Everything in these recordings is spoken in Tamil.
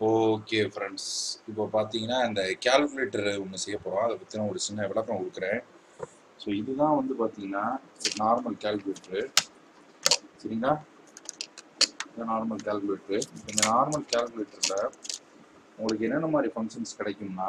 ஓகே ஃப்ரெண்ட்ஸ் இப்போ பார்த்தீங்கன்னா இந்த கால்குலேட்டர் ஒன்று செய்ய போகிறோம் அதை பற்றி நான் ஒரு சின்ன விளக்கம் கொடுக்குறேன் ஸோ இதுதான் வந்து பார்த்தீங்கன்னா நார்மல் கால்குலேட்டரு சரிங்களா இது நார்மல் கால்குலேட்டரு இந்த நார்மல் கால்குலேட்டரில் உங்களுக்கு என்னென்ன மாதிரி ஃபங்க்ஷன்ஸ் கிடைக்கும்னா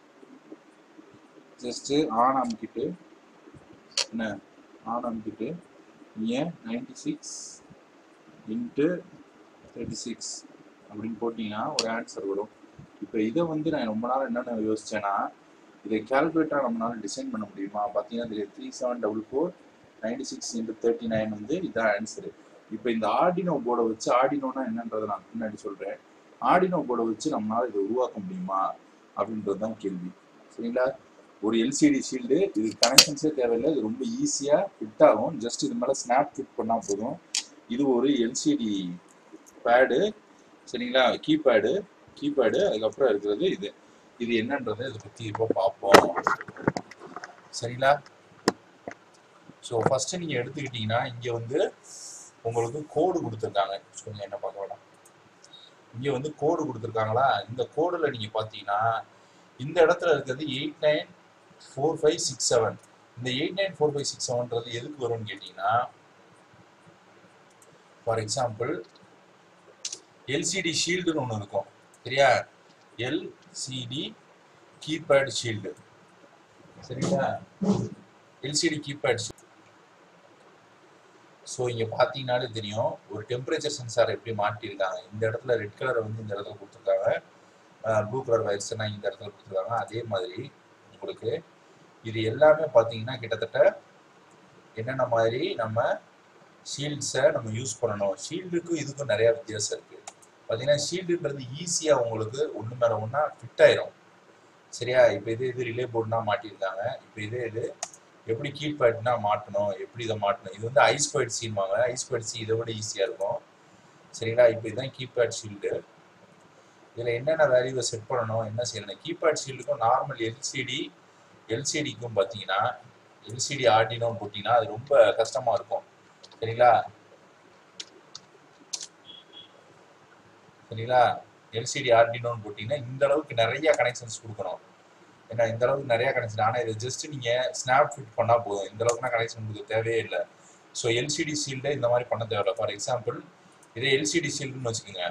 ஜஸ்ட்டு ஆன் அமுக்கிட்டு என்ன ஆன் அமுக்கிட்டு நீங்கள் ninety six into thirty six அப்படின்னு போட்டிங்கன்னா ஒரு ஆன்சர் வரும் இப்போ இதை வந்து நான் ரொம்ப நாள் என்னென்ன யோசிச்சேன்னா இதை கேல்குலேட்டராக நம்மளால டிசைன் பண்ண முடியுமா பார்த்தீங்கன்னா இதில் three seven double four ninety six into thirty nine வந்து இதான் ஆன்சரு இப்போ இந்த ஆர்டினோ போர்டை வச்சு ஆர்டினோனா என்னன்றதை நான் பின்னாடி சொல்கிறேன் ஆர்டினோ போர்டை வச்சு நம்மளால இதை உருவாக்க முடியுமா அப்படின்றது தான் கேள்வி சரிங்களா ஒரு எல்சிடி ஷீல்டு இது கனெக்ஷன்ஸே தேவையில்லை இது ரொம்ப ஈஸியாக ஃபிட் ஆகும் ஜஸ்ட் இது மேலே ஸ்னாப் ஃபிட் பண்ணால் போதும் இது ஒரு எல்சிடி பேடு சரிங்களா கீபேடு கீபேடு அதுக்கப்புறம் இருக்கிறது இது இது என்னன்றது இதை பற்றி இப்போ பார்ப்போம் சரிங்களா ஸோ ஃபஸ்ட்டு நீங்கள் எடுத்துக்கிட்டிங்கன்னா இங்கே வந்து உங்களுக்கு கோடு கொடுத்துருக்காங்க கொஞ்சம் என்ன பார்க்க வேணாம் இங்கே வந்து கோடு கொடுத்துருக்காங்களா இந்த கோடில் நீங்கள் பார்த்தீங்கன்னா இந்த இடத்துல இருக்கிறது eight nine four five six seven இந்த eight nine four five six செவன்றது எதுக்கு வரும்னு கேட்டிங்கன்னா ஃபார் எக்ஸாம்பிள் எல்சிடி ஷீல்டுன்னு ஒன்று இருக்கும் சரியா எல்சிடி கீபேட் ஷீல்டு சரிங்களா எல்சிடி கீபேட் ஸோ இங்கே பார்த்தீங்கனாலே தெரியும் ஒரு டெம்பரேச்சர் சென்சார் எப்படி மாட்டியிருக்காங்க இந்த இடத்துல ரெட் கலரை வந்து இந்த இடத்துல கொடுத்துருக்காங்க ப்ளூ கலர் வயர்ஸ்னா இந்த இடத்துல கொடுத்துருக்காங்க அதே மாதிரி உங்களுக்கு இது எல்லாமே பார்த்தீங்கன்னா கிட்டத்தட்ட என்னென்ன மாதிரி நம்ம ஷீல்ட்ஸை நம்ம யூஸ் பண்ணணும் ஷீல்டுக்கும் இதுக்கும் நிறையா வித்தியாசம் இருக்குது பார்த்தீங்கன்னா ஷீல்டுன்றது ஈஸியாக உங்களுக்கு ஒன்று மேலே ஒன்றா ஃபிட் ஆயிரும் சரியா இப்போ இது இது ரிலே போர்டுனா மாட்டியிருக்காங்க இப்போ இதே இது எப்படி கீபேட்னா மாட்டணும் எப்படி இதை மாட்டணும் இது வந்து ஐஸ்பேட் சீன்வாங்க ஐஸ்பேட் சி இதை விட ஈஸியாக இருக்கும் சரிங்களா இப்போ இதுதான் கீபேட் ஷீல்டு இதில் என்னென்ன வேல்யூவை செட் பண்ணணும் என்ன செய்யணும் கீபேட் ஷீல்டுக்கும் நார்மல் எல்சிடி எல்சிடிக்கும் பார்த்தீங்கன்னா எல்சிடி ஆர்டினோ போட்டிங்கன்னா அது ரொம்ப கஷ்டமாக இருக்கும் சரிங்களா சரிங்களா எல்சிடி ஆர்டினோன்னு போட்டிங்கன்னா இந்த அளவுக்கு நிறைய கனெக்ஷன்ஸ் கொடுக்கணும் ஏன்னா இந்த அளவுக்கு நிறைய கனெக்ஷன் ஆனால் இதை ஜஸ்ட் நீங்கள் ஸ்னாப் ஃபிட் பண்ணால் போதும் இந்த அளவுக்குனா கனெக்ஷன் கொடுக்க தேவையே இல்லை ஸோ எல்சிடி ஷீல்டை இந்த மாதிரி பண்ண தேவையில்ல ஃபார் எக்ஸாம்பிள் இதே எல்சிடி ஷீல்டுன்னு வச்சுக்கோங்க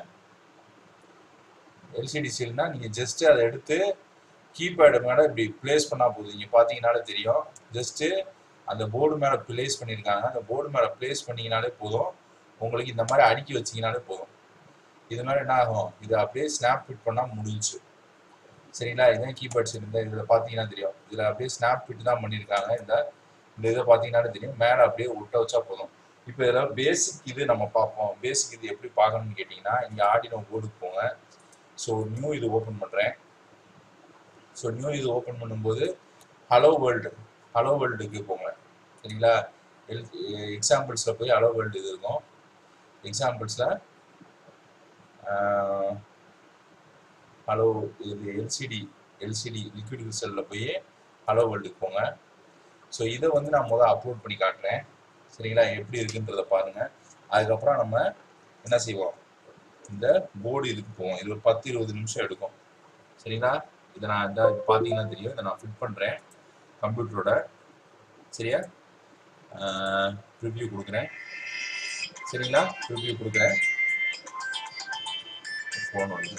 எல்சிடி ஷீல்டுனா நீங்கள் ஜஸ்ட் அதை எடுத்து கீபேடு மேலே இப்படி பிளேஸ் பண்ணால் போதும் நீங்கள் பார்த்தீங்கனாலே தெரியும் ஜஸ்ட்டு அந்த போர்டு மேலே பிளேஸ் பண்ணியிருக்காங்க அந்த போர்டு மேலே பிளேஸ் பண்ணிங்கனாலே போதும் உங்களுக்கு இந்த மாதிரி அடுக்கி வச்சிங்கனாலே போதும் இது மாதிரி என்ன ஆகும் இது அப்படியே ஸ்னாப் ஃபிட் பண்ணால் முடிஞ்சு சரிங்களா இதுதான் கீபேட்ஸ் இந்த இதில் பார்த்தீங்கன்னா தெரியும் இதில் அப்படியே ஸ்னாப் ஃபிட் தான் பண்ணியிருக்காங்க இந்த இந்த இதை பார்த்தீங்கன்னாலே தெரியும் மேலே அப்படியே ஒட்ட வச்சா போதும் இப்போ இதில் பேசிக் இது நம்ம பார்ப்போம் பேசிக் இது எப்படி பார்க்கணும்னு கேட்டிங்கன்னா இங்கே ஆடினோ போர்டுக்கு போங்க ஸோ நியூ இது ஓப்பன் பண்ணுறேன் ஸோ நியூ இது ஓப்பன் பண்ணும்போது ஹலோ வேர்ல்டு ஹலோ வேர்ல்டுக்கு போங்க சரிங்களா எல் எக்ஸாம்பிள்ஸில் போய் ஹலோ வேர்ல்டு இது இருக்கும் எக்ஸாம்பிள்ஸில் ஹலோ இது எல்சிடி எல்சிடி லிக்விட் கிறிஸ்டலில் போய் ஹலோ வேர்ல்டுக்கு போங்க ஸோ இதை வந்து நான் முதல் அப்லோட் பண்ணி காட்டுறேன் சரிங்களா எப்படி இருக்குன்றத பாருங்கள் அதுக்கப்புறம் நம்ம என்ன செய்வோம் இந்த போர்டு இதுக்கு போவோம் இது ஒரு பத்து இருபது நிமிஷம் எடுக்கும் சரிங்களா இதை நான் இந்த பார்த்தீங்கன்னா தெரியும் இதை நான் ஃபிட் பண்ணுறேன் கம்ப்யூட்டரோட சரியா ரிவ்யூ கொடுக்குறேன் சரிங்களா ரிவ்யூ கொடுக்குறேன் ஃபோன் வந்து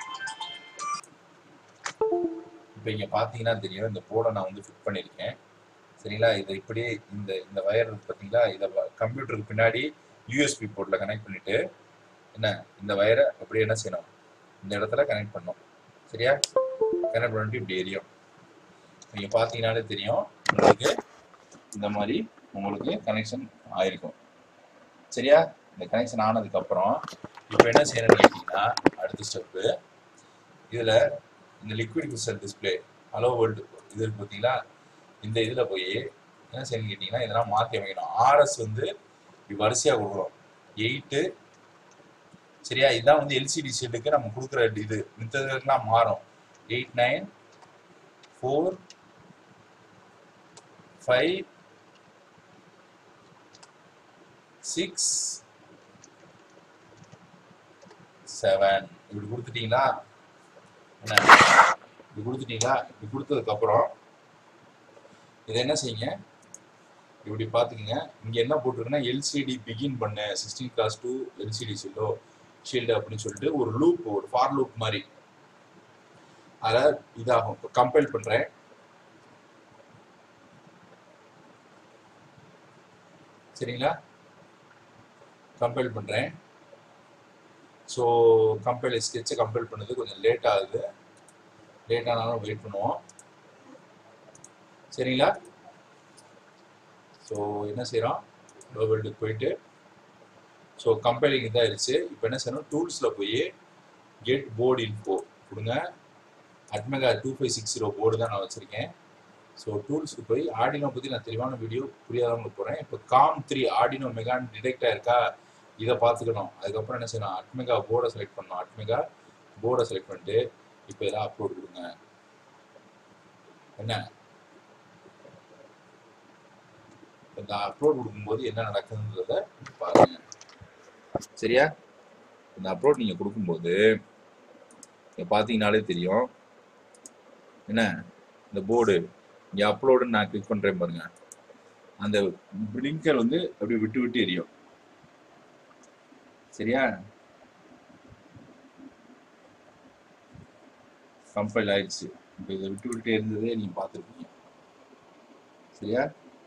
இப்போ இங்கே பார்த்தீங்கன்னா தெரியும் இந்த போர்டை நான் வந்து ஃபிட் பண்ணியிருக்கேன் சரிங்களா இதை இப்படியே இந்த இந்த வயர் பார்த்தீங்களா இதை கம்ப்யூட்டருக்கு பின்னாடி யூஎஸ்பி போர்ட்டில் கனெக்ட் பண்ணிவிட்டு என்ன இந்த வயரை அப்படியே என்ன செய்யணும் இந்த இடத்துல கனெக்ட் பண்ணணும் சரியா கனெக்ட் பண்ணிட்டு இப்படி எரியும் நீங்கள் பார்த்தீங்கனாலே தெரியும் உங்களுக்கு இந்த மாதிரி உங்களுக்கு கனெக்ஷன் ஆயிருக்கும் சரியா இந்த கனெக்ஷன் ஆனதுக்கப்புறம் இப்போ என்ன செய்யணும்னு கேட்டிங்கன்னா அடுத்த ஸ்டெப்பு இதில் இந்த liquid crystal display hello world இது இருக்கு பார்த்தீங்களா இந்த இதில் போய் என்ன செய்யணும்னு கேட்டிங்கன்னா இதெல்லாம் மாற்றி அமைக்கணும் ஆர்எஸ் வந்து இப்படி வரிசையாக கொடுக்குறோம் எயிட்டு சரியா இதுதான் வந்து எல்சிடி ஷீல்டுக்கு நம்ம கொடுக்குற இது மித்ததுக்கெல்லாம் மாறும் eight nine four five six seven இப்படி கொடுத்துட்டீங்களா என்ன இது கொடுத்துட்டீங்களா இது கொடுத்ததுக்கு அப்புறம் இதை என்ன செய்யுங்க இப்படி பார்த்துக்குங்க இங்க என்ன போட்டிருக்குன்னா எல்சிடி பிகின் பண்ண சிக்ஸ்டீன் கிளாஸ் டூ எல்சிடி ஷீல்டோ ஷீல்டு அப்படின்னு சொல்லிட்டு ஒரு லூப் ஒரு ஃபார் லூப் மாதிரி அதை இதாகும் இப்போ கம்பைல் பண்றேன் சரிங்களா கம்பைல் பண்றேன் ஸோ கம்பைல் ஸ்கெட்சை கம்பைல் பண்ணது கொஞ்சம் லேட் ஆகுது லேட் ஆனாலும் வெயிட் பண்ணுவோம் சரிங்களா ஸோ என்ன செய்கிறோம் வேர்ல்டுக்கு போயிட்டு ஸோ கம்பைலிங் இதாகிடுச்சு இப்போ என்ன செய்யணும் டூல்ஸில் போய் கெட் போர்டு இன்ஃபோ கொடுங்க ATmega two five six zero board தான் நான் வச்சுருக்கேன் ஸோ டூல்ஸ்க்கு போய் ஆடினோ பற்றி நான் தெளிவான வீடியோ புரியாதவங்களுக்கு போகிறேன் இப்போ காம் த்ரீ ஆடினோ மெகான் டிடெக்ட் ஆயிருக்கா இதை பார்த்துக்கணும் அதுக்கப்புறம் என்ன செய்யணும் அட்மெகா போர்டை செலக்ட் பண்ணணும் அட்மெகா போர்டை செலக்ட் பண்ணிட்டு இப்போ இதெல்லாம் அப்லோட் கொடுங்க என்ன இந்த அப்லோட் கொடுக்கும்போது என்ன நடக்குதுன்றத பாருங்க சரியா இந்த அப்லோட் நீங்கள் கொடுக்கும்போது இங்கே பார்த்தீங்கனாலே தெரியும் என்ன இந்த போர்டு இங்கே அப்லோடுன்னு நான் கிளிக் பண்ணுறேன் பாருங்க அந்த பிளிங்கர் வந்து அப்படியே விட்டு விட்டு எரியும் சரியா கம்பைல் ஆயிடுச்சு இப்போ இதை விட்டு விட்டு இருந்ததே நீங்கள் பார்த்துருப்பீங்க சரியா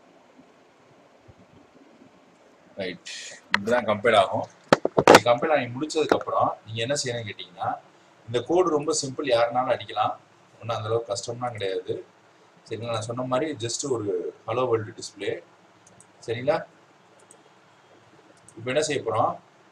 ரைட் இப்படிதான் கம்பைல் ஆகும் இது கம்பைல் ஆகி முடிச்சதுக்கப்புறம் நீங்கள் என்ன செய்யணும்னு கேட்டிங்கன்னா இந்த கோடு ரொம்ப சிம்பிள் யாருனாலும் அடிக்கலாம் ஒன்றும் அந்தளவுக்கு கஷ்டம்லாம் கிடையாது சரிங்களா நான் சொன்ன மாதிரி ஜஸ்ட் ஒரு ஹலோ வேர்ல்டு டிஸ்பிளே சரிங்களா இப்போ என்ன செய்ய போகிறோம்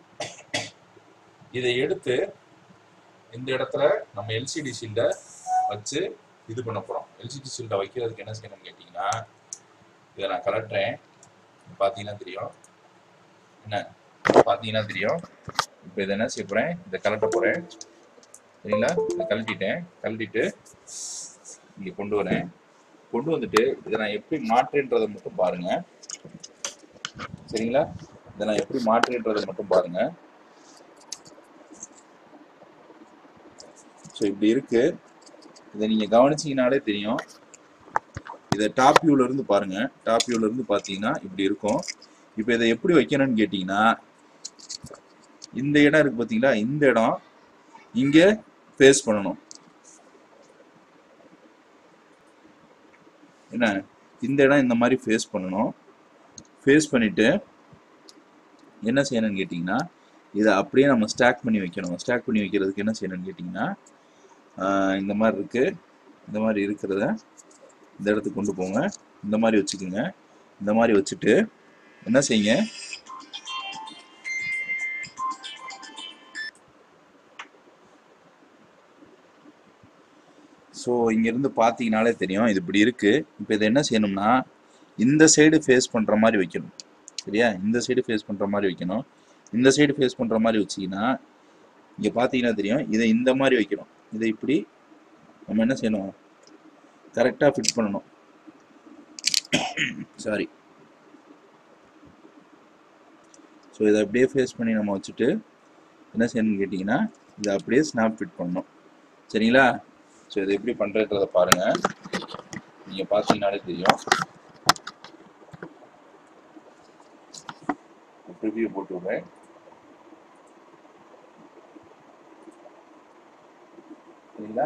இதை எடுத்து இந்த இடத்துல நம்ம எல்சிடி ஷீல்டை வச்சு இது பண்ண போகிறோம் எல்சிடி ஷீல்டை வைக்கிறதுக்கு என்ன செய்யணும்னு கேட்டிங்கன்னா இதை நான் கலட்டுறேன் பார்த்தீங்கன்னா தெரியும் என்ன பார்த்தீங்கன்னா தெரியும் இப்போ இதை என்ன செய்ய போகிறேன் இதை கலட்ட போகிறேன் சரிங்களா இதை கழட்டிட்டேன் கழட்டிட்டு இங்கே கொண்டு வரேன் கொண்டு வந்துட்டு இதை நான் எப்படி மாற்றேன்றதை மட்டும் பாருங்க சரிங்களா இதை நான் எப்படி மாற்றேன்றதை மட்டும் பாருங்க ஸோ இப்படி இருக்கு இதை நீங்க கவனிச்சீங்கனாலே தெரியும் இதை டாப் வியூல இருந்து பாருங்க டாப் வியூல இருந்து பார்த்தீங்கன்னா இப்படி இருக்கும் இப்போ இதை எப்படி வைக்கணும்னு கேட்டிங்கன்னா இந்த இடம் இருக்கு பார்த்தீங்களா இந்த இடம் இங்க ஃபேஸ் பண்ணணும் என்ன இந்த இடம் இந்த மாதிரி ஃபேஸ் பண்ணணும் ஃபேஸ் பண்ணிட்டு என்ன செய்யணும்னு கேட்டிங்கன்னா இதை அப்படியே நம்ம ஸ்டாக் பண்ணி வைக்கணும் ஸ்டாக் பண்ணி வைக்கிறதுக்கு என்ன செய்யணும்னு கேட்டிங்கன்னா ஆஹ் இந்த மாதிரி இருக்கு இந்த மாதிரி இருக்கிறத இந்த இடத்துக்கு கொண்டு போங்க இந்த மாதிரி வச்சுக்கோங்க இந்த மாதிரி வச்சுட்டு என்ன செய்யுங்க ஸோ இங்கேருந்து பார்த்தீங்கனாலே தெரியும் இது இப்படி இருக்கு இப்போ இதை என்ன செய்யணும்னா இந்த சைடு ஃபேஸ் பண்ணுற மாதிரி வைக்கணும் சரியா இந்த சைடு ஃபேஸ் பண்ணுற மாதிரி வைக்கணும் இந்த சைடு ஃபேஸ் பண்ணுற மாதிரி வச்சிங்கன்னா இங்கே பார்த்தீங்கன்னா தெரியும் இதை இந்த மாதிரி வைக்கணும் இதை இப்படி நம்ம என்ன செய்யணும் கரெக்டாக ஃபிட் பண்ணணும் சாரி ஸோ இதை அப்படியே ஃபேஸ் பண்ணி நம்ம வச்சுட்டு என்ன செய்யணும்னு கேட்டிங்கன்னா இதை அப்படியே ஸ்னாப் ஃபிட் பண்ணணும் சரிங்களா ஸோ இதை எப்படி பண்ணுறன்றதை பாருங்கள் நீங்கள் பார்த்தீங்கனாலே தெரியும் ப்ரிவியூ போட்டு விடுறேன் சரிங்களா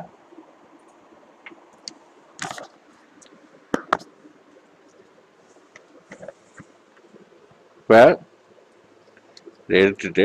இப்போ எடுத்துட்டு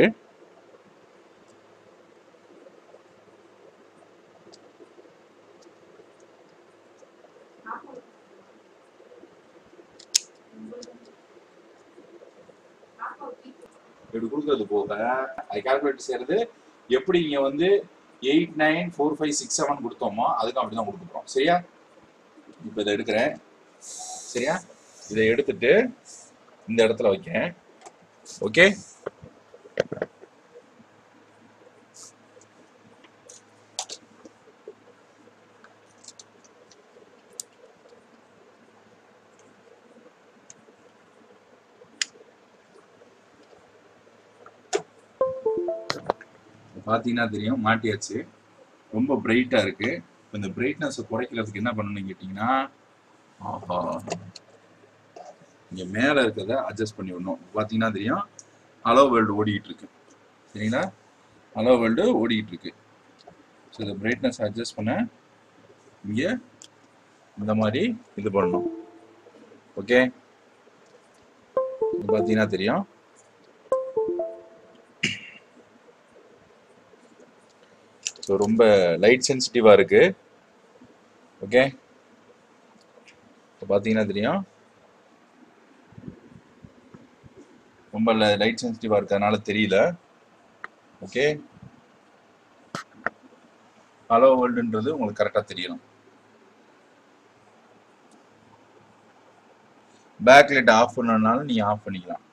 இப்படி கொடுக்கறது போக அது கால்குலேட் செய்யறது எப்படி இங்க வந்து eight nine four five six seven கொடுத்தோமோ அதுக்கு அப்படிதான் கொடுக்க போறோம் சரியா இப்போ இதை எடுக்கிறேன் சரியா இதை எடுத்துட்டு இந்த இடத்துல வைக்கிறேன் ஓகே பார்த்தீங்கன்னா தெரியும் மாட்டியாச்சு ரொம்ப பிரைட்டாக இருக்கு இப்போ இந்த பிரைட்னஸை குறைக்கிறதுக்கு என்ன பண்ணணும்னு கேட்டிங்கன்னா ஆஹா இங்கே மேலே இருக்கிறத அட்ஜஸ்ட் பண்ணி விடணும் பார்த்தீங்கன்னா தெரியும் ஹலோ வேர்ல்டு ஓடிக்கிட்டு இருக்கு சரிங்களா ஹலோ வேர்ல்டு ஓடிக்கிட்டு இருக்கு ஸோ இந்த பிரைட்னஸ் அட்ஜஸ்ட் பண்ண இங்கே இந்த மாதிரி இது பண்ணணும் ஓகே இது பார்த்தீங்கன்னா தெரியும் ஸோ ரொம்ப லைட் சென்சிட்டிவாக இருக்கு ஓகே இப்போ பார்த்தீங்கன்னா தெரியும் ரொம்ப லைட் சென்சிட்டிவாக இருக்கிறதுனால தெரியல ஓகே ஹலோ வேர்ல்டுன்றது உங்களுக்கு கரெக்டாக தெரியணும் பேக் லைட் ஆஃப் பண்ணனாலும் நீங்கள் ஆஃப் பண்ணிக்கலாம்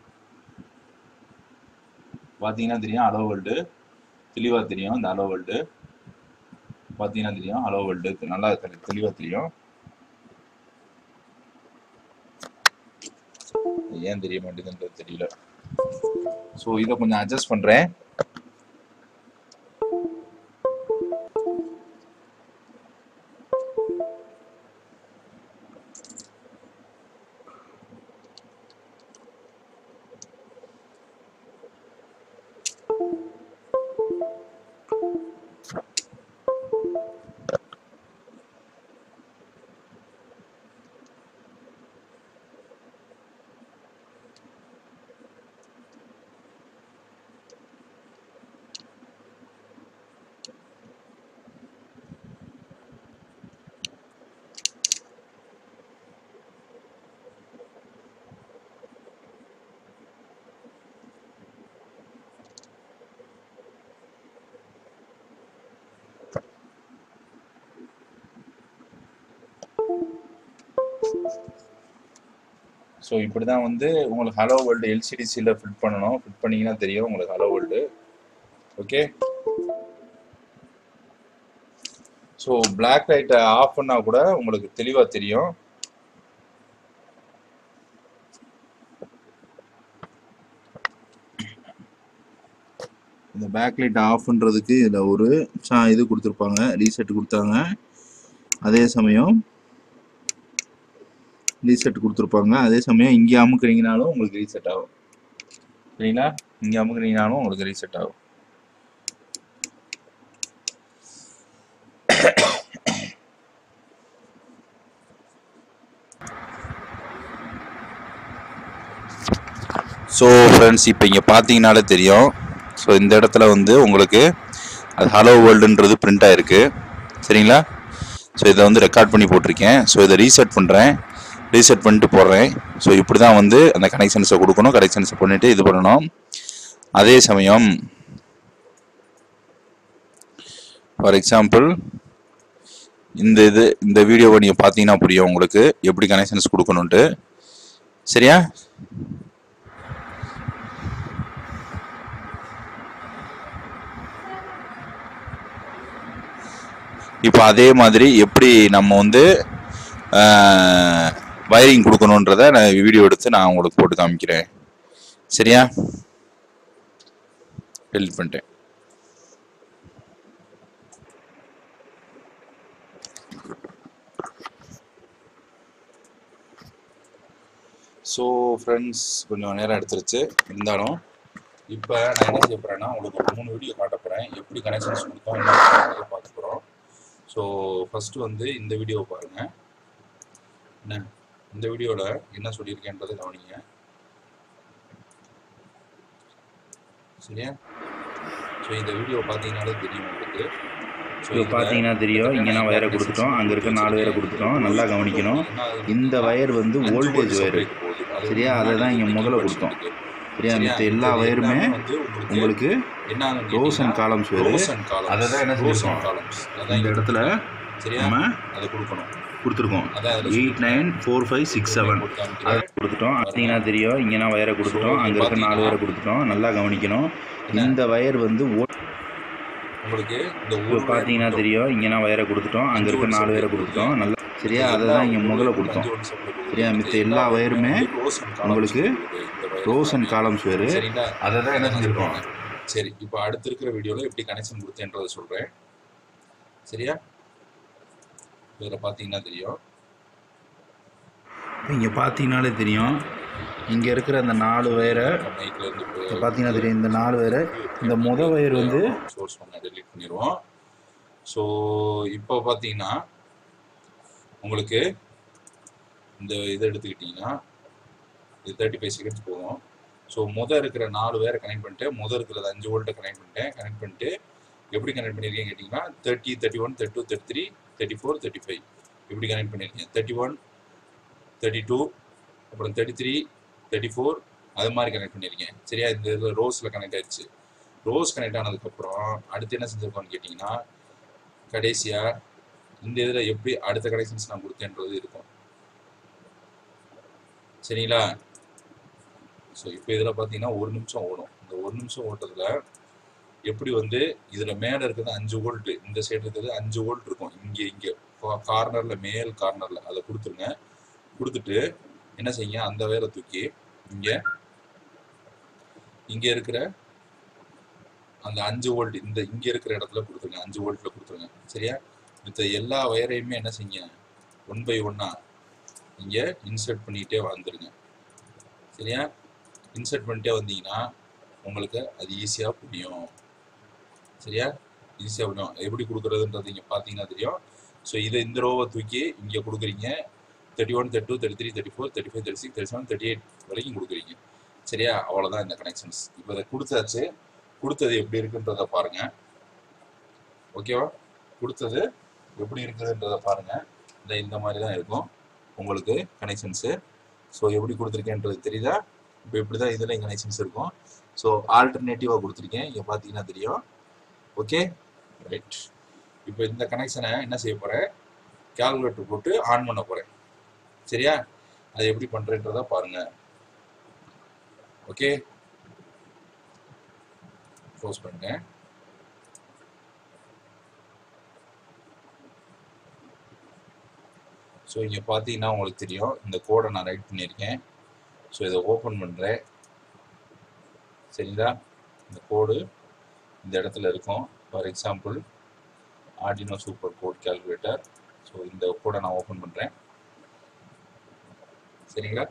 பார்த்தீங்கன்னா தெரியும் ஹலோ வேர்ல்டு தெளிவாக தெரியும் இந்த ஹலோ வேர்ல்டு பார்த்தீங்கன்னா தெரியும் ஹலோ வேர்ல்டு நல்லா தெளிவாக தெரியும் ஏன் தெரிய மாட்டேங்குதுன்றது தெரியல ஸோ இதை கொஞ்சம் அட்ஜஸ்ட் பண்ணுறேன் ஸோ இப்படி தான் வந்து உங்களுக்கு ஹலோ வேர்ல்டு எல்சிடிசியில் ஃபிட் பண்ணணும் ஃபிட் பண்ணீங்கன்னா தெரியும் உங்களுக்கு hello world okay so black லைட்டை ஆஃப் பண்ணால் கூட உங்களுக்கு தெளிவாக தெரியும் இந்த பேக் லைட் ஆஃப் பண்ணுறதுக்கு இதில் ஒரு சா இது கொடுத்துருப்பாங்க ரீசெட் கொடுத்தாங்க அதே சமயம் ரீசெட் கொடுத்துருப்பாங்க அதே சமயம் இங்கே அமுக்குறீங்கனாலும் உங்களுக்கு ரீசெட் ஆகும் சரிங்களா இங்கே அமுக்குறீங்கனாலும் உங்களுக்கு ரீசெட் ஆகும் ஸோ ஃப்ரெண்ட்ஸ் இப்போ இங்கே பார்த்தீங்கனாலே தெரியும் ஸோ இந்த இடத்துல வந்து உங்களுக்கு அது ஹலோ வேர்ல்டுன்றது பிரிண்ட் ஆயிருக்கு சரிங்களா ஸோ இதை வந்து ரெக்கார்ட் பண்ணி போட்டிருக்கேன் ஸோ இதை ரீசெட் பண்ணுறேன் ரீசெட் பண்ணிட்டு போடுறேன் ஸோ இப்படி தான் வந்து அந்த கனெக்ஷன்ஸை கொடுக்கணும் கனெக்ஷன்ஸை பண்ணிவிட்டு இது பண்ணணும் அதே சமயம் ஃபார் எக்ஸாம்பிள் இந்த இது இந்த வீடியோவை நீங்கள் பார்த்தீங்கன்னா புரியும் உங்களுக்கு எப்படி கனெக்ஷன்ஸ் கொடுக்கணுன்ட்டு சரியா இப்போ அதே மாதிரி எப்படி நம்ம வந்து வயரிங் கொடுக்கணுன்றத நான் வீடியோ எடுத்து நான் உங்களுக்கு போட்டு காமிக்கிறேன் சரியா டெலிட் பண்ணிட்டேன் ஸோ ஃப்ரெண்ட்ஸ் கொஞ்சம் நேரம் எடுத்துருச்சு இருந்தாலும் இப்போ நான் என்ன செய்ய போகிறேன்னா உங்களுக்கு ஒரு மூணு வீடியோ காட்ட போகிறேன் எப்படி கனெக்ஷன்ஸ் கொடுத்தோம் என்ன பார்க்க போகிறோம் ஸோ ஃபஸ்ட்டு வந்து இந்த வீடியோவை பாருங்கள் என்ன இந்த வீடியோவில் என்ன சொல்லியிருக்கேன்றதை கவனிங்க சரியா ஸோ இந்த வீடியோ பார்த்தீங்கனாலே தெரியும் உங்களுக்கு ஸோ இப்போ பார்த்தீங்கன்னா தெரியும் இங்கே நான் வயரை கொடுத்துட்டோம் அங்கே இருக்க நாலு வயரை கொடுத்துட்டோம் நல்லா கவனிக்கணும் இந்த வயர் வந்து வோல்டேஜ் வயர் சரியா அதை தான் இங்கே முதல்ல கொடுத்தோம் சரியா மற்ற எல்லா வயருமே உங்களுக்கு ரோஸ் அண்ட் காலம்ஸ் வயரு அதை தான் என்ன செஞ்சிருக்கோம் இந்த இடத்துல சரியா நம்ம அதை கொடுக்கணும் கொடுத்துருக்கோம் அதான் அதுல eight nine four five six seven அதை கொடுத்துட்டோம் பார்த்தீங்கன்னா தெரியும் இங்கே நான் வயரை கொடுத்துட்டோம் அங்கே இருக்க நாலு வயரை கொடுத்துட்டோம் நல்லா கவனிக்கணும் இந்த வயர் வந்து வோல்ட் உங்களுக்கு இந்த இப்போ ஊர் பார்த்தீங்கன்னா தெரியும் இங்கே நான் வயரை கொடுத்துட்டோம் அங்கே இருக்க நாலு வயரை கொடுத்துட்டோம் நல்லா சரியா அதை தான் இங்கே முதல்ல கொடுத்தோம் சரியா மித்த எல்லா வயருமே உங்களுக்கு ரோஸ் அண்ட் காலம்ஸ் வேறு சரிங்களா அதை தான் என்ன செஞ்சுருக்கோம் சரி இப்போ அடுத்து இருக்கிற வீடியோவில் எப்படி கனெக்ஷன் கொடுத்தேன்றதை சொல்கிறேன் சரியா இதில் பார்த்தீங்கன்னா தெரியும் இங்கே பார்த்தீங்கனாலே தெரியும் இங்கே இருக்கிற அந்த நாலு வயரை மைக்ல இருந்து இப்போ பார்த்தீங்கன்னா தெரியும் இந்த நாலு வயரை இந்த முத வயர் வந்து சோர்ஸ் பண்ண டெலீட் பண்ணிடுவோம் ஸோ இப்போ பார்த்தீங்கன்னா உங்களுக்கு இந்த இதை எடுத்துக்கிட்டிங்கன்னா இது தேர்ட்டி ஃபைவ் செகண்ட்ஸ் போகும் ஸோ முத இருக்கிற நாலு பேரை கனெக்ட் பண்ணிட்டு முத இருக்கிறது அஞ்சு வோல்ட்டை கனெக்ட் பண்ணிட்டேன் கனெக்ட் பண்ணிட்டு எப்படி கனெக்ட் பண்ணியிருக்கேன் கேட்டிங்கன்னா thirty thirty one thirty two thirty three thirty four thirty five எப்படி கனெக்ட் பண்ணியிருக்கேன் தேர்ட்டி ஒன் தேர்ட்டி டூ அப்புறம் தேர்ட்டி த்ரீ தேர்ட்டி ஃபோர் அது மாதிரி கனெக்ட் பண்ணியிருக்கேன் சரியா இந்த இதில் ரோஸில் கனெக்ட் ஆயிடுச்சு ரோஸ் கனெக்ட் ஆனதுக்கப்புறம் அடுத்து என்ன செஞ்சுருக்கோம்னு கேட்டிங்கன்னா கடைசியாக இந்த இதில் எப்படி அடுத்த கனெக்ஷன்ஸ் நான் கொடுத்தேன்றது இருக்கும் சரிங்களா ஸோ இப்போ இதில் பார்த்தீங்கன்னா ஒரு நிமிஷம் ஓடும் இந்த ஒரு நிமிஷம் ஓட்டத்தில் எப்படி வந்து இதில் மேலே இருக்கிறது அஞ்சு வோல்ட் இந்த சைடு இருக்கிறது அஞ்சு வோல்ட் இருக்கும் இங்கே இங்கே கார்னரில் மேல் கார்னரில் அதை கொடுத்துருங்க கொடுத்துட்டு என்ன செய்யுங்க அந்த வேலை தூக்கி இங்கே இங்கே இருக்கிற அந்த அஞ்சு வோல்ட் இந்த இங்க இருக்கிற இடத்துல கொடுத்துருங்க அஞ்சு வோல்ட்ல கொடுத்துருங்க சரியா மத்த எல்லா வயரையுமே என்ன செய்யுங்க ஒன் பை ஒன்னா இங்க இன்சர்ட் பண்ணிட்டே வந்துருங்க சரியா இன்சர்ட் பண்ணிட்டே வந்தீங்கன்னா உங்களுக்கு அது ஈஸியா புரியும் சரியா ஈஸியா புரியும் எப்படி கொடுக்குறதுன்றது இங்க பாத்தீங்கன்னா தெரியும் ஸோ இதை இந்த ரோவை தூக்கி இங்க கொடுக்குறீங்க thirty one thirty two thirty three thirty four thirty five thirty six thirty seven thirty eight வரைக்கும் கொடுக்குறீங்க சரியா அவ்வளோதான் இந்த கனெக்ஷன்ஸ் இப்போ இதை கொடுத்தாச்சு கொடுத்தது எப்படி இருக்குன்றத பாருங்க ஓகேவா கொடுத்தது எப்படி இருக்குதுன்றத பாருங்க இந்த இந்த மாதிரி தான் இருக்கும் உங்களுக்கு கனெக்ஷன்ஸு ஸோ எப்படி கொடுத்துருக்கேன்றது தெரியுதா இப்போ இப்படி தான் இதில் கனெக்ஷன்ஸ் இருக்கும் ஸோ ஆல்டர்னேட்டிவாக கொடுத்துருக்கேன் இங்கே பார்த்தீங்கன்னா தெரியும் ஓகே ரைட் இப்போ இந்த கனெக்ஷனை என்ன செய்ய போகிறேன் கால்குலேட்டர் போட்டு ஆன் பண்ண போகிறேன் சரியா அது எப்படி பண்ணுறேன்றத பாருங்க ஓகே க்ளோஸ் பண்ணுங்க ஸோ இங்கே பார்த்தீங்கன்னா உங்களுக்கு தெரியும் இந்த கோடை நான் ரைட் பண்ணியிருக்கேன் ஸோ இதை ஓப்பன் பண்ணுறேன் சரிங்களா இந்த கோடு இந்த இடத்துல இருக்கும் for example Arduino super code calculator so இந்த கோடை நான் ஓப்பன் பண்ணுறேன் சரிங்களா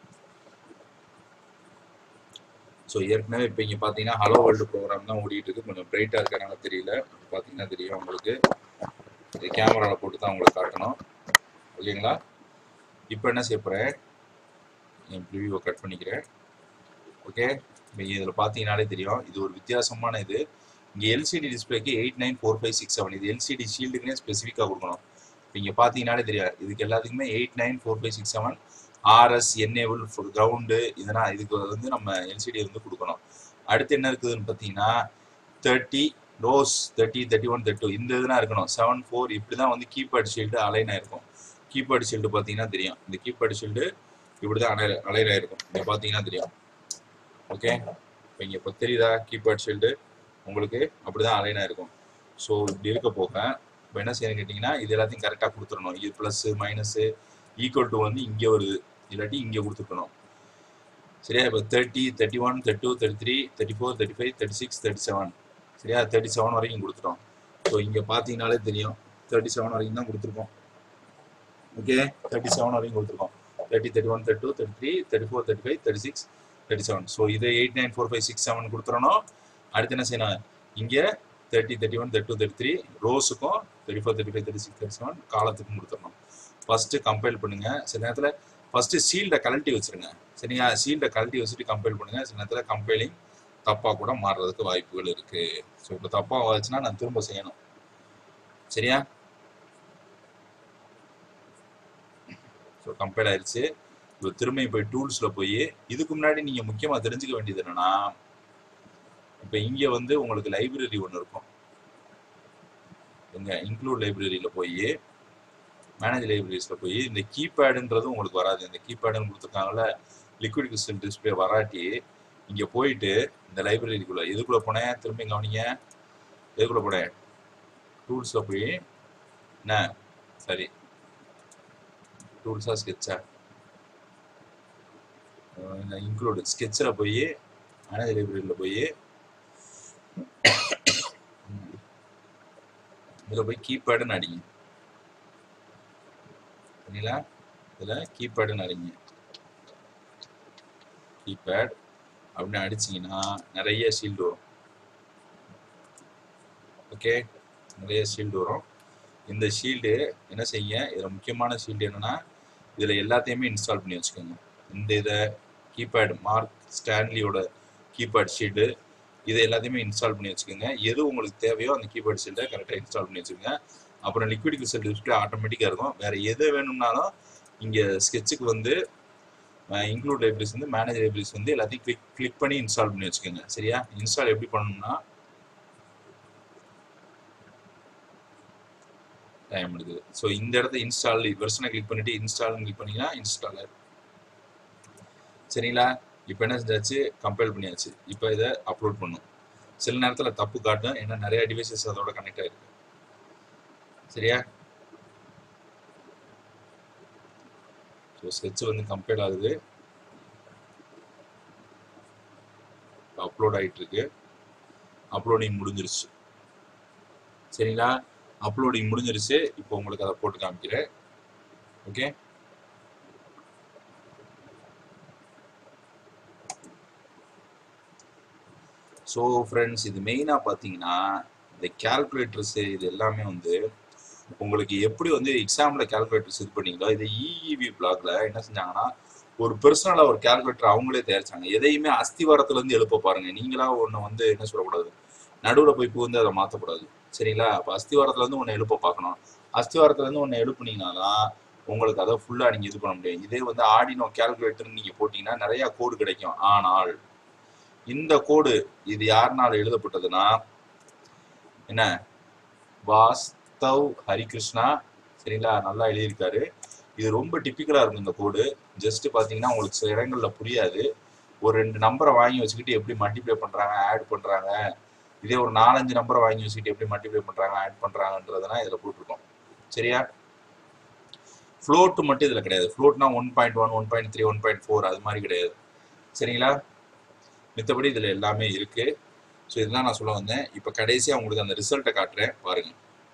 ஸோ ஏற்கனவே இப்போ இங்கே பார்த்தீங்கன்னா ஹலோ வேர்ல்டு ப்ரோக்ராம் தான் ஓடிட்டு இருக்கு கொஞ்சம் பிரைட்டாக இருக்கறனால தெரியல பார்த்தீங்கன்னா தெரியும் உங்களுக்கு இது கேமராவில் போட்டு தான் உங்களுக்கு காட்டணும் ஓகேங்களா இப்போ என்ன செய்ய போகிறேன் என் ப்ரிவியூவை கட் பண்ணிக்கிறேன் ஓகே இப்போ இதில் பார்த்தீங்கனாலே தெரியும் இது ஒரு வித்தியாசமான இது இங்கே எல்சிடி டிஸ்பிளேக்கு eight nine four five six seven இது எல்சிடி ஷீல்டுக்குனே ஸ்பெசிஃபிக்காக கொடுக்கணும் இப்போ இங்கே பார்த்தீங்கனாலே தெரியாது இதுக்கு எல்லாத்துக்குமே eight nine four five six seven RS enable ground இதெல்லாம் இதுக்கு வந்து நம்ம எல்சிடி வந்து கொடுக்கணும் அடுத்து என்ன இருக்குதுன்னு பார்த்தீங்கன்னா thirty rows thirty thirty one thirty two இந்த இதெல்லாம் இருக்கணும் செவன் ஃபோர் இப்படி தான் வந்து கீபேட் ஷீல்டு அலைன் ஆயிருக்கும் கீபேட் ஷீல்டு பார்த்தீங்கன்னா தெரியும் இந்த கீபேட் ஷீல்டு இப்படி தான் அலை அலைன் ஆயிருக்கும் இங்கே பார்த்தீங்கன்னா தெரியும் ஓகே இப்போ இங்கே இப்போ தெரியுதா கீபேட் ஷீல்டு உங்களுக்கு அப்படி தான் அலைன் ஆயிருக்கும் ஸோ இப்படி இருக்க போக இப்போ என்ன செய்யணும் கேட்டிங்கன்னா இது எல்லாத்தையும் கரெக்டாக கொடுத்துடணும் இது ப்ளஸ்ஸு மைனஸு ஈக்குவல் டு வந்து இங்கே வருது இல்லாட்டி இங்கே கொடுத்துருக்கணும் சரியா இப்போ thirty thirty one thirty two thirty three thirty four thirty five thirty six thirty seven சரியா தேர்ட்டி செவன் வரைக்கும் கொடுத்துட்டோம் ஸோ இங்கே பார்த்தீங்கனாலே தெரியும் தேர்ட்டி செவன் வரைக்கும் தான் கொடுத்துருக்கோம் ஓகே தேர்ட்டி செவன் வரைக்கும் கொடுத்துருக்கோம் thirty thirty one thirty two thirty three thirty four thirty five thirty six thirty seven so இது eight nine four five six seven கொடுத்துறணும் அடுத்து என்ன செய்யணும் இங்கே thirty thirty one thirty two thirty three ரோஸுக்கும் thirty four thirty five thirty six thirty seven காலத்துக்கும் கொடுத்துடணும் ஃபஸ்ட்டு கம்பைல் பண்ணுங்க சில நேரத்தில் ஃபஸ்ட்டு சீல்டை கழட்டி வச்சிருங்க சரியா சீல்டை கழட்டி வச்சுட்டு கம்பைல் பண்ணுங்க சில நேரத்தில் கம்பைலிங் தப்பாக கூட மாறுறதுக்கு வாய்ப்புகள் இருக்கு ஸோ இப்போ தப்பாக வந்துச்சுன்னா நான் திரும்ப செய்யணும் சரியா ஸோ கம்பைல் ஆயிடுச்சு இப்போ திரும்ப போய் டூல்ஸில் போய் இதுக்கு முன்னாடி நீங்கள் முக்கியமாக தெரிஞ்சுக்க வேண்டியது என்னன்னா இப்போ இங்கே வந்து உங்களுக்கு லைப்ரரி ஒன்று இருக்கும் எங்க இன்க்ளூட் லைப்ரரியில் போய் மேனேஜ் லைப்ரரிஸில் போய் இந்த கீபேடுன்றது உங்களுக்கு வராது இந்த கீபேடுன்னு கொடுத்துருக்காங்கல்ல லிக்விட் கிறிஸ்டல் டிஸ்பிளே வராட்டி இங்கே போயிட்டு இந்த லைப்ரரிக்குள்ளே எதுக்குள்ளே போனேன் திரும்பி கவனிங்க எதுக்குள்ளே போனேன் டூல்ஸில் போய் என்ன சரி டூல்ஸாக ஸ்கெட்சா இன்க்ளூடு ஸ்கெட்சில் போய் மேனேஜ் லைப்ரரியில் போய் இதில் போய் கீபேடுன்னு அடிங்க சரிங்களா இதில் கீபேடுன்னு அடிங்க கீபேட் அப்படின்னு அடிச்சிங்கன்னா நிறைய ஷீல்டு வரும் ஓகே நிறைய ஷீல்டு வரும் இந்த ஷீல்டு என்ன செய்யுங்க இதில் முக்கியமான ஷீல்டு என்னன்னா இதில் எல்லாத்தையுமே இன்ஸ்டால் பண்ணி வச்சுக்கோங்க இந்த இதை கீபேட் மார்க் ஸ்டான்லியோட கீபேட் ஷீல்டு இதை எல்லாத்தையுமே இன்ஸ்டால் பண்ணி வச்சுக்கோங்க எது உங்களுக்கு தேவையோ அந்த கீபேட் ஷீல்டை கரெக்டாக இன்ஸ்டால் பண்ணி வச்சுக்கோங்க அப்புறம் லிக்விட் கிறிஸ்டல் டிஸ்பிளே ஆட்டோமேட்டிக்காக இருக்கும் வேறு எது வேணும்னாலும் இங்கே ஸ்கெட்சுக்கு வந்து இன்க்ளூட் லைப்ரரிஸ் வந்து மேனேஜ் லைப்ரரிஸ் வந்து எல்லாத்தையும் கிளிக் கிளிக் பண்ணி இன்ஸ்டால் பண்ணி வச்சுக்கோங்க சரியா இன்ஸ்டால் எப்படி பண்ணணும்னா டைம் எடுக்குது ஸோ இந்த இடத்த இன்ஸ்டால் வெர்ஷனை கிளிக் பண்ணிட்டு இன்ஸ்டால்னு கிளிக் பண்ணிங்கன்னா இன்ஸ்டால் சரிங்களா இப்போ என்ன செஞ்சாச்சு கம்பைல் பண்ணியாச்சு இப்போ இதை அப்லோட் பண்ணும் சில நேரத்தில் தப்பு காட்டும் ஏன்னா நிறைய டிவைசஸ் அதோட கனெக்ட் ஆயிருக்கு சரியா ஸோ ஸ்கெட்ச் வந்து கம்பைல் ஆகுது அப்லோட் ஆகிட்டு இருக்கு அப்லோடிங் முடிஞ்சிருச்சு சரிங்களா அப்லோடிங் முடிஞ்சிருச்சு இப்போ உங்களுக்கு அதை போட்டு காமிக்கிறேன் ஓகே ஸோ ஃப்ரெண்ட்ஸ் இது மெயினாக பார்த்தீங்கன்னா இந்த கேல்குலேட்டர்ஸு இது எல்லாமே வந்து உங்களுக்கு எப்படி வந்து எக்ஸாமில் கேல்குலேட்டர்ஸ் இது பண்ணீங்களோ இது இஇவி பிளாக்ல என்ன செஞ்சாங்கன்னா ஒரு பர்சனலாக ஒரு கேல்குலேட்டர் அவங்களே தயாரிச்சாங்க எதையுமே அஸ்திவாரத்துலேருந்து எழுப்ப பாருங்க நீங்களா ஒன்று வந்து என்ன சொல்லக்கூடாது நடுவில் போய் வந்து அதை மாற்றக்கூடாது சரிங்களா அப்போ அஸ்திவாரத்துலேருந்து ஒன்று எழுப்ப பார்க்கணும் அஸ்திவாரத்துலேருந்து ஒன்று எழுப்புனீங்கன்னா தான் உங்களுக்கு அதை ஃபுல்லாக நீங்கள் இது பண்ண முடியும் இதே வந்து ஆடினோ கேல்குலேட்டர்னு நீங்கள் போட்டிங்கன்னா நிறையா கோடு கிடைக்கும் ஆனால் இந்த கோடு இது யாருனால எழுதப்பட்டதுன்னா என்ன வாஸ்தவ் ஹரிகிருஷ்ணா சரிங்களா நல்லா எழுதியிருக்காரு இது ரொம்ப டிப்பிக்கலாக இருக்கும் இந்த கோடு ஜஸ்ட் பார்த்தீங்கன்னா உங்களுக்கு சில இடங்களில் புரியாது ஒரு ரெண்டு நம்பரை வாங்கி வச்சுக்கிட்டு எப்படி மல்டிப்ளை பண்ணுறாங்க ஆட் பண்ணுறாங்க இதே ஒரு நாலஞ்சு நம்பரை வாங்கி வச்சுக்கிட்டு எப்படி மல்டிப்ளை பண்ணுறாங்க ஆட் பண்ணுறாங்கன்றதுனா இதில் போட்டிருக்கோம் சரியா ஃப்ளோட்டு மட்டும் இதில் கிடையாது ஃப்ளோட்னா one point one one point three one point four அது மாதிரி கிடையாது சரிங்களா மித்தபடி இதில் எல்லாமே இருக்கு ஸோ இதெல்லாம் நான் சொல்ல வந்தேன் இப்போ கடைசியாக உங்களுக்கு அந்த ரிசல்ட்டை காட்டுறேன் பாருங்க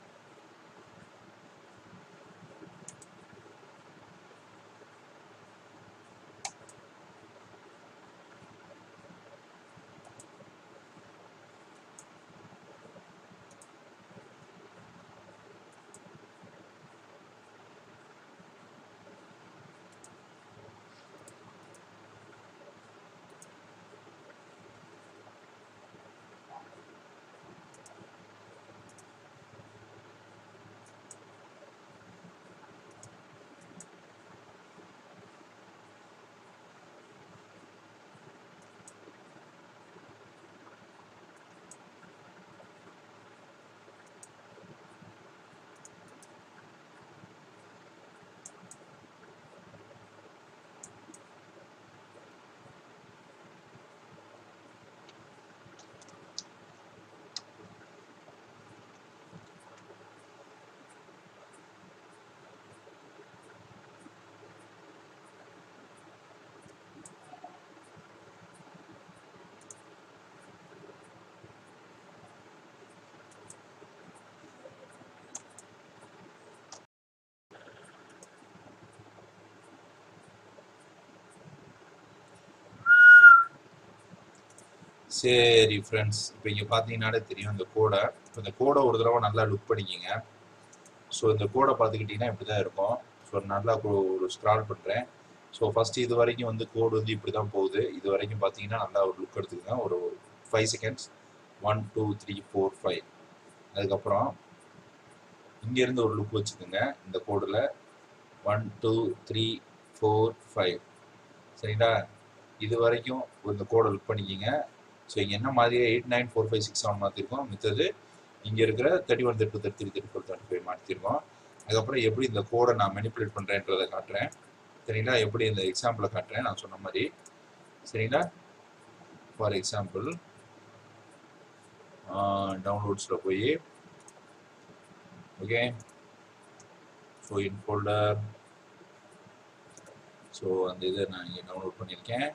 சரி ஃப்ரெண்ட்ஸ் இப்போ இங்கே பார்த்தீங்கன்னாலே தெரியும் இந்த கோடை இப்போ இந்த கோடை ஒரு தடவை நல்லா லுக் பண்ணிக்கிங்க ஸோ இந்த கோடை பார்த்துக்கிட்டிங்கன்னா இப்படி தான் இருக்கும் ஸோ நல்லா கொ- ஒரு ஸ்க்ரால் பண்ணுறேன் ஸோ ஃபஸ்ட்டு இது வரைக்கும் வந்து கோடு வந்து இப்படி தான் போகுது இது வரைக்கும் பார்த்தீங்கன்னா நல்லா ஒரு லுக் எடுத்துக்கங்க ஒரு five seconds one two three four five அதுக்கப்புறம் இங்கேருந்து ஒரு லுக் வச்சுக்கோங்க இந்த கோடில் one two three four five சரிங்களா இது வரைக்கும் இந்த கோடை லுக் பண்ணிக்கிங்க ஸோ இங்கே என்ன மாதிரியே eight nine four five six seven மாற்றிருக்கோம் மித்தது இங்கே இருக்கிற thirty one thirty thirty three thirty four thirty five மாற்றிருக்கோம் அதுக்கப்புறம் எப்படி இந்த கோடை நான் மெனிப்புலேட் பண்ணுறேன்றதை காட்டுறேன் சரிங்களா எப்படி இந்த எக்ஸாம்பிளை காட்டுறேன் நான் சொன்ன மாதிரி சரிங்களா ஃபார் எக்ஸாம்பிள் டவுன்லோட்ஸில் போய் okay so in folder so அந்த இதை நான் இங்கே டவுன்லோட் பண்ணியிருக்கேன்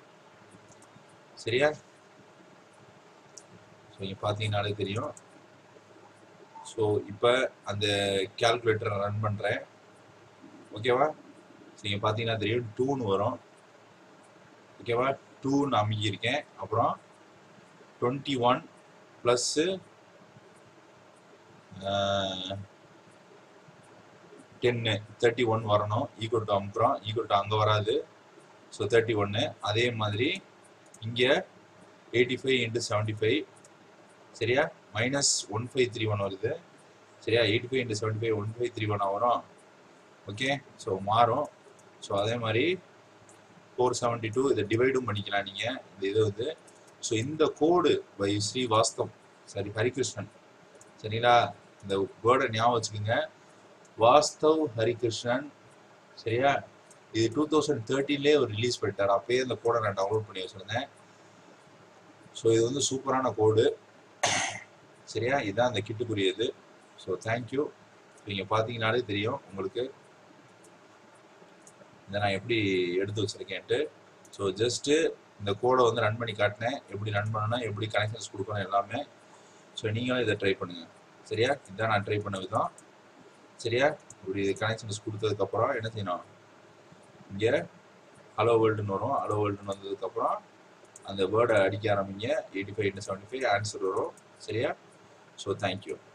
சரியா ஸோ இங்கே பார்த்தீங்கனாலே தெரியும் ஸோ இப்போ அந்த கேல்குலேட்டரை ரன் பண்ணுறேன் ஓகேவா நீங்கள் பார்த்தீங்கன்னா தெரியும் டூன்னு வரும் ஓகேவா டூன்னு அமைக்கியிருக்கேன் அப்புறம் டுவெண்ட்டி ஒன் ப்ளஸ்ஸு டென்னு தேர்ட்டி ஒன் வரணும் ஈக்குவல் டு அமுக்குறோம் ஈக்குவல் டு அங்கே வராது ஸோ தேர்ட்டி ஒன்று அதே மாதிரி இங்கே eighty five into seventy five சரியா minus one five three one வருது சரியா eighty five into seventy five one five three one வரும் ஓகே ஸோ மாறும் ஸோ அதே மாதிரி ஃபோர் செவன்ட்டி டூ இதை டிவைடும் பண்ணிக்கலாம் நீங்கள் இந்த இது வந்து ஸோ இந்த கோடு பை ஸ்ரீ வாஸ்தவ் சரி ஹரிகிருஷ்ணன் சரிங்களா இந்த வேர்டை ஞாபகம் வச்சுக்கோங்க வாஸ்தவ் ஹரிகிருஷ்ணன் சரியா இது டூ தௌசண்ட் தேர்ட்டிலே அவர் ரிலீஸ் பண்ணிட்டார் அப்பயே இந்த கோடை நான் டவுன்லோட் பண்ணி வச்சுருந்தேன் ஸோ இது வந்து சூப்பரான கோடு சரியா இதுதான் அந்த கிட்டுக்குரியது ஸோ தேங்க்யூ நீங்கள் பார்த்தீங்கனாலே தெரியும் உங்களுக்கு இதை நான் எப்படி எடுத்து வச்சிருக்கேன்ட்டு ஸோ ஜஸ்ட்டு இந்த கோடை வந்து ரன் பண்ணி காட்டினேன் எப்படி ரன் பண்ணணும் எப்படி கனெக்ஷன்ஸ் கொடுக்கணும் எல்லாமே ஸோ நீங்களும் இதை ட்ரை பண்ணுங்கள் சரியா இதான் நான் ட்ரை பண்ண விதம் சரியா இப்படி கனெக்ஷன்ஸ் கொடுத்ததுக்கப்புறம் என்ன செய்யணும் இங்கே ஹலோ வேர்ல்டுன்னு வரும் ஹலோ வேர்ல்டுன்னு வந்ததுக்கப்புறம் அந்த வேர்டை அடிக்க ஆரம்பிங்க eighty five seventy five answer வரும் சரியா ஸோ தேங்க்யூ